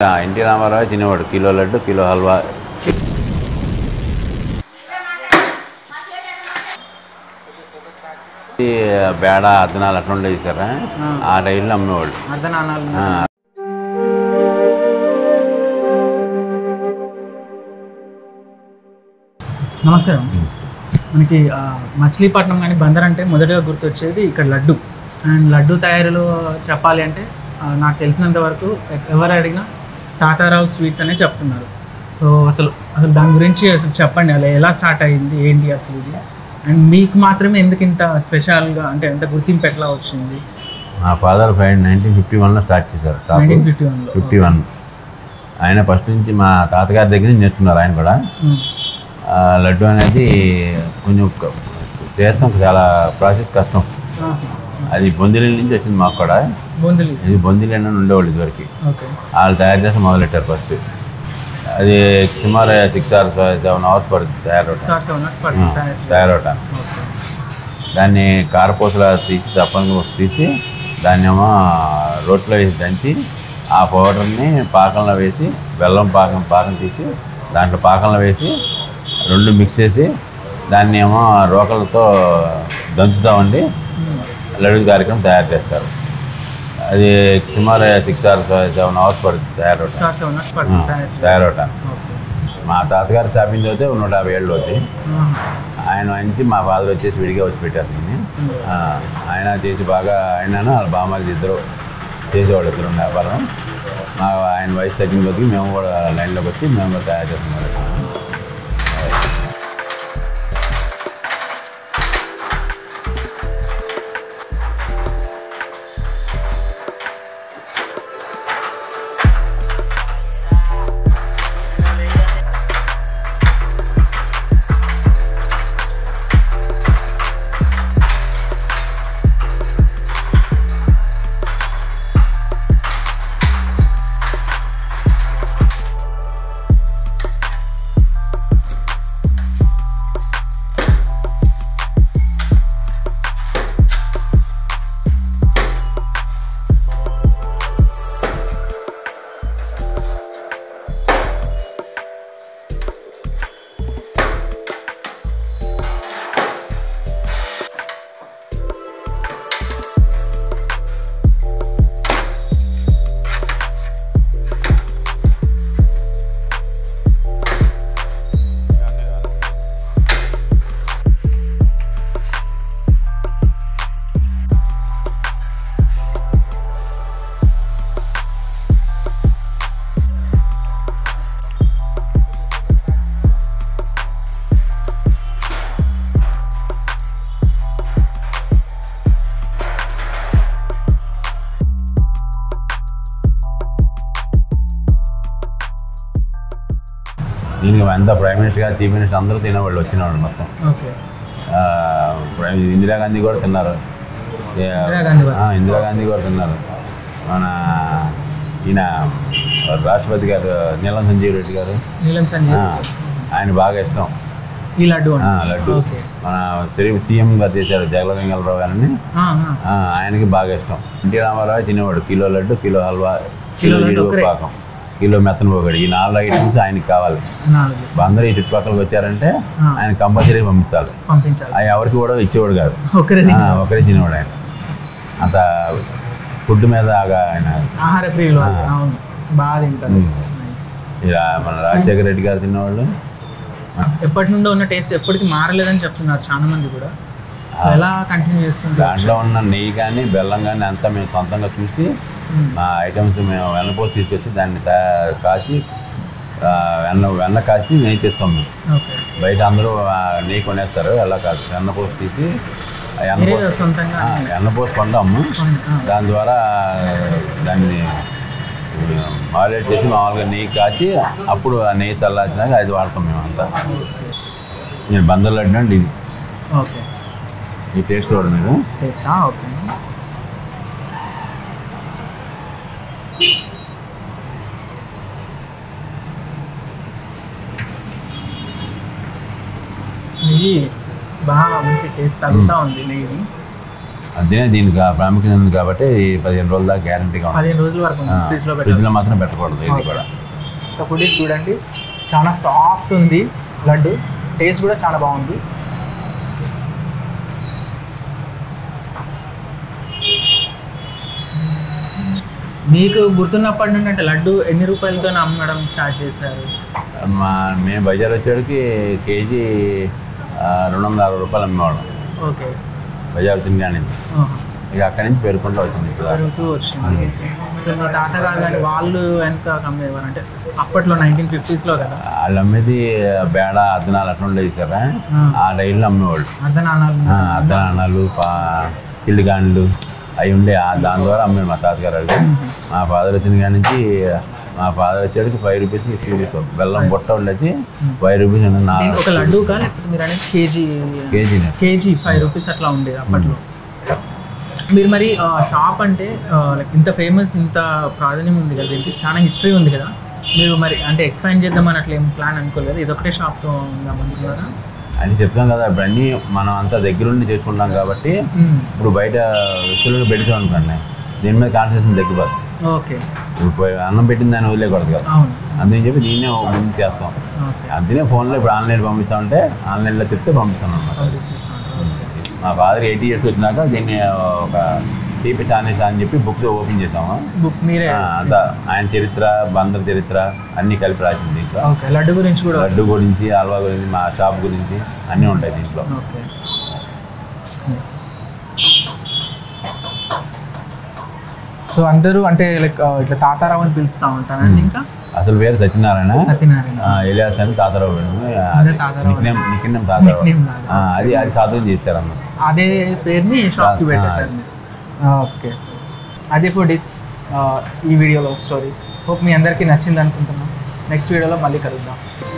ఆ, ఎన్టీ రామారావు తినేవాడు kilo laddu kilo halwa ఈ బేడ అద్దనాలు అట్లా ఉండేది కదా ఆ టైంలో అమ్మేవాళ్ళు అర్ధనానాలు ఆ, నమస్కారం మనకి ఆ, మచిలీపట్నం కానీ బందర్ అంటే మొదటగా గుర్తొచ్చేది ఇక్కడ లడ్డు అండ్ లడ్డు తయారీలో చెప్పాలి అంటే ఆ, నాకు తెలిసినంత వరకు ఎ- ఎవరు అడిగినా తాతారావు స్వీట్స్ అనే చెప్తున్నారు సో అసలు అసలు దాని గురించి అసలు చెప్పండి అలా ఎలా స్టార్ట్ అయింది ఏంటి అసలు ఇది అండ్ మీకు మాత్రమే ఎందుకు ఇంత స్పెషల్గా అంటే ఎంత గుర్తింపు ఎట్లా వచ్చింది మా ఫాదర్ ఫైవ్ నైన్టీన్ ఫిఫ్టీ వన్లో స్టార్ట్ చేశారు షాపు నైన్టీన్ ఫిఫ్టీ వన్లో ఫిఫ్టీ వన్ ఆయన ఫస్ట్ నుంచి మా తాతగారి దగ్గర నుంచి నేర్చుకున్నారు ఆయన కూడా ఆ, లడ్డు అనేది కొంచెం క- చేయడం చాలా ప్రాసెస్ కష్టం అది బొందిలి నుంచి వచ్చింది మాకు కూడా బూందులు ఇది బొందిలి అని ఉండేవాళ్ళు ఇదివరకు ఓకే వాళ్ళు తయారు చేసి మొదలెట్టారు ఫస్ట్ అది సుమారు సిక్స్ అవర్స్ సెవెన్ అవర్స్ పడుతుంది తయారవటం సార్ సెవెన్ అవర్స్ పడుతుంది తయారు చేయడానికి. తయారవటానికి ఓకే దాన్ని కారపూసలా తీసి దప్పని తీసి దాన్ని ఏమో రోట్లో వేసి దంచి ఆ పౌడర్ని పాకంలో వేసి బెల్లం పాకం పాకం తీసి దాంట్లో పాకంలో వేసి రెండు మిక్స్ చేసి దాన్ని ఏమో రోకలతో దంచుతామండి లడ్డు కార్యక్రమం తయారు చేస్తారు అది సుమారు సిక్స్ అవర్స్ సెవెన్ అవర్స్ పడుతుంది తయారవటం సార్ సెవెన్ అవర్స్ పడుతుంది తయారు చేయడానికి. తయారవటానికి ఓకే మా తాతగారు స్థాపించి అయితే నూట యాభై ఏళ్ళు అవుతాయి ఆహా. ఆయన నుంచి మా ఫాదర్ వచ్చేసి విడిగా వచ్చి పెట్టారు దీన్ని ఆ, ఆయన చేసి బాగా ఆయన వాళ్ళ బామ్మది ఇద్దరు చేసేవాళ్ళు ఇద్దరు ఉన్న వ్యాపారం మా ఆయన వయసు తగ్గిన కొద్దికి మేము కూడా లైన్లోకి వచ్చి మేము కూడా తయారు చేస్తున్నాం దీనికి అంతా ప్రైమ్ మినిస్టర్ గారు చీఫ్ మినిస్టర్ అందరూ తినేవాళ్ళు వచ్చినవాళ్ళు మొత్తం ఓకే ఆ, ప్రైమ్ ఇందిరాగాంధీ కూడా తిన్నారు ఏ, ఇందిరాగాంధీ కూడా. ఆ, ఇందిరాగాంధీ కూడా తిన్నారు మన ఈయన రాష్ట్రపతి గారు నీలం సంజీవ్ రెడ్డి గారు నీలం సంజయ్ ఆ, ఆయన బాగా ఇష్టం ఈ లడ్డు ఆ, అండి లడ్డు ఓకే మన తెలుగు సీఎం గారు చేశారు జగల వెంగళరావు గారిని ఆ, ఆ. ఆ, ఆయనకి బాగా ఇష్టం ఎన్టీ రామారావు తినేవాడు kilo laddu kilo halwa kilo kilo laddu జీడిపప్పు ఒకరే. పాకం కిలో మెత్తన పోగడి ఈ నాలుగు ఐటమ్స్ ఆయనకి కావాలి నాలుగు అందరూ ఈ చుట్టుపక్కలకి వచ్చారంటే ఆ. ఆయన కంపల్సరీ పంపించాలి పంపించాలి ఆయన ఎవరికి కూడా ఇచ్చేవాడు కాదు ఒకరే ఆ, ఒకరే తినేవాడు ఆయన అంత ఫుడ్ మీద ఆగా ఆయన ఆహార ప్రియులు వాళ్ళు. ఆ. అవును బాగా తింటారు ఉమ్. Nice. ఇక మన రాజశేఖర రెడ్డి గారు తినేవాళ్ళు ఎప్పటి నుండో ఉన్న టేస్ట్ ఎప్పటికీ మారలేదని చెప్తున్నారు చాలా మంది కూడా సో ఎలా కంటిన్యూ చేసుకుంటారు దాంట్లో ఉన్న నెయ్యి కానీ బెల్లం కానీ అంతా మేము సొంతంగా చూసి మా ఐటమ్స్ మేము వెన్నపోసి తీసుకొచ్చి దాన్ని తయా- కాచి ఆ, వెన్న వెన్న కాచి నెయ్యి తీస్తాం మేము ఓకే బయట అందరూ ఆ, నెయ్యి కొనేస్తారు అలా కాదు వెన్నపోసి తీసి ఆ మీరే వెన్నపోసి సొంతంగా ఆ, వెన్నపోసి కొంటాము ఆ, దాని ద్వారా దాన్ని మాలేట్ చేసి మామూలుగా నెయ్యి కాచి అప్పుడు ఆ నెయ్యి చల్లార్చినాక అది వాడతాం మేము అంతా నేను బందర్ లడ్డు అండి ఇది ఓకే ఈ టేస్ట్ చూడండి మీరు టేస్టా ఓకే నెయ్యి బాగా మంచి టేస్ట్ తగ్గుతూ ఉంది నెయ్యి అదే దీనికి ఆ ప్రాముఖ్యత ఉంది కాబట్టి ఈ పదిహేను రోజుల దాకా గ్యారంటీగా ఉంటుంది పదిహేను రోజుల వరకు ఉంది ఫ్రిడ్జ్లో పెట్టాలి ఫ్రిడ్జ్లో మాత్రం పెట్టకూడదు ఇది కూడా సో ఫుడీస్ చూడండి చాలా సాఫ్ట్ ఉంది లడ్డు టేస్ట్ కూడా చాలా బాగుంది మీకు గుర్తున్నప్పటి నుండి అంటే లడ్డు ఎన్ని రూపాయలతో అమ్మడం స్టార్ట్ చేశారు మా మేము బజార్ వచ్చేటికి కేజీ ఆ, రెండు వందల అరవై రూపాయలు అమ్మేవాళ్ళం ఓకే బజార్ తింగా నుంచి ఇక అక్కడి నుంచి పేరుకుంటూ వచ్చింది ఇప్పుడు దాకా. పెరుగుతూ వచ్చింది సో మీ తాతగారు కానీ వాళ్ళు ఎంత కమ్మేవారు అంటే అప్పట్లో నైన్టీన్ ఫిఫ్టీస్లో కదా వాళ్ళు అమ్మేది బేడ అద్దనాలు అట్లా ఉండేది కదా ఆ. ఆ రైల్లో అమ్మేవాళ్ళు అర్ధనాణాలు ఆ, అద్దనాలు పా కిల్లిగాండ్లు అవి ఉండే ఆ దాని ద్వారా అమ్మాడు మా తాతగారు వాళ్ళు మా ఫాదర్ వచ్చిన కాడి నుంచి మా ఫాదర్ వచ్చేటికి ఫైవ్ రూపీస్ ఫిఫ్టీ బెల్లం బుట్ట ఉండేది ఫైవ్ రూపీస్ ఉంది నా దీనికి ఒక లడ్డూకా లేకపోతే మీరు అనేది KG KG KG five rupees అట్లా ఉండేది అప్పట్లో మీరు మరి షాప్ అంటే లైక్ ఇంత ఫేమస్ ఇంత ప్రాధాన్యం ఉంది కదా దీనికి చాలా హిస్టరీ ఉంది కదా మీరు మరి అంటే ఎక్స్పాండ్ చేద్దామని అట్లా ఏం ప్లాన్ అనుకోలేదు ఇదొకటే షాప్తో ఉందాం అనుకున్నారా అని చెప్తాం కదా ఇప్పుడు అన్నీ మనం అంతా దగ్గరుండి చేసుకుంటాం కాబట్టి ఇప్పుడు బయట వ్యక్తులకు పెట్టాం అనుకోండి దీని మీద కాన్సన్ట్రేషన్ తగ్గిపోతుంది ఓకే ఇప్పుడు పోయి అన్నం పెట్టిన దాన్ని వదిలేకూడదు కదా అవును అందుకని చెప్పి దీన్నే ముందు చేస్తాం ఓకే అందుకనే ఫోన్లో ఇప్పుడు ఆన్లైన్ పంపిస్తామంటే ఆన్లైన్లో చెప్తే పంపిస్తాం అన్నమాట మా ఫాదర్ ఎయిటీ ఇయర్స్ వచ్చినాక దీన్ని ఒక టీపీ ఛానల్స్ అని చెప్పి బుక్ ఓపెన్ చేసాము బుక్ మీరే ఆ, అంతా ఆయన చరిత్ర బందర్ చరిత్ర అన్నీ కలిపి రాసింది దీంట్లో ఓకే లడ్డు గురించి కూడా లడ్డు గురించి హల్వా గురించి మా షాప్ గురించి అన్నీ ఉంటాయి దీంట్లో ఓకే సో అందరూ అంటే లైక్ ఇట్లా తాతారావు అని పిలుస్తూ ఉంటారండి ఇంకా అసలు వేరు సత్యనారాయణ సత్యనారాయణ ఆ, ఎలియాస్ అని తాతారావు అదే Tatarao. Nickname nickname Tatarao Nickname లాగా. ఆ, అది అది సాధన చేశారు అన్న అదే పేరుని షాప్కి ఆ, పెట్టేశారు మీరు ఓకే అదే ఫుడ్ ఇస్ ఈ వీడియోలో స్టోరీ హోప్ మీ అందరికీ నచ్చింది అనుకుంటున్నాను నెక్స్ట్ వీడియోలో మళ్ళీ కలుద్దాం